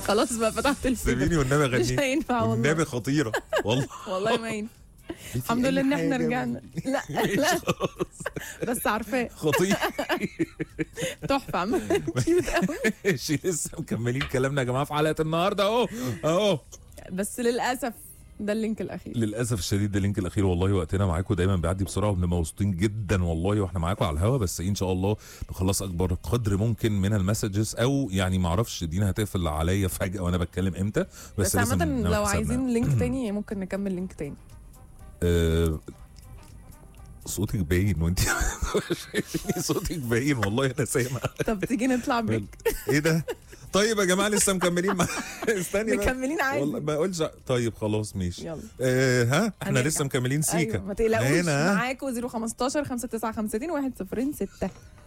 خلاص بقى فتحت الفيديو سيبيني والنبي مش اغني هينفع والنبي والله خطيره والله والله ما ينفع الحمد لله ان احنا رجعنا لا لا بس عارفاه خطير تحفه عم كيوت قوي ماشي لسه مكملين كلامنا يا جماعه في حلقه النهارده اهو اهو بس للاسف ده اللينك الاخير للاسف الشديد ده اللينك الاخير والله وقتنا معاكم دايما بيعدي بسرعه وبنبقى مبسوطين جدا والله واحنا معاكم على الهوا بس ان شاء الله نخلص اكبر قدر ممكن من المسجز او يعني ما اعرفش دينا هتقفل عليا فجاه وانا بتكلم امتى بس, بس لازم عامة نعمل لو حسابنا. عايزين لينك تاني ممكن نكمل لينك تاني آه، صوتك باين وانت شايفني صوتك باين والله انا سامع طب تيجي نطلع بريك ايه ده طيب يا جماعه لسه مكملين مع استني بس. مكملين عادي. والله ما اقولش طيب خلاص ماشي يلا. آه ها احنا هنرجع. لسه مكملين سيكا ايوه ما تقلقوش هنا معاكم 015 59 106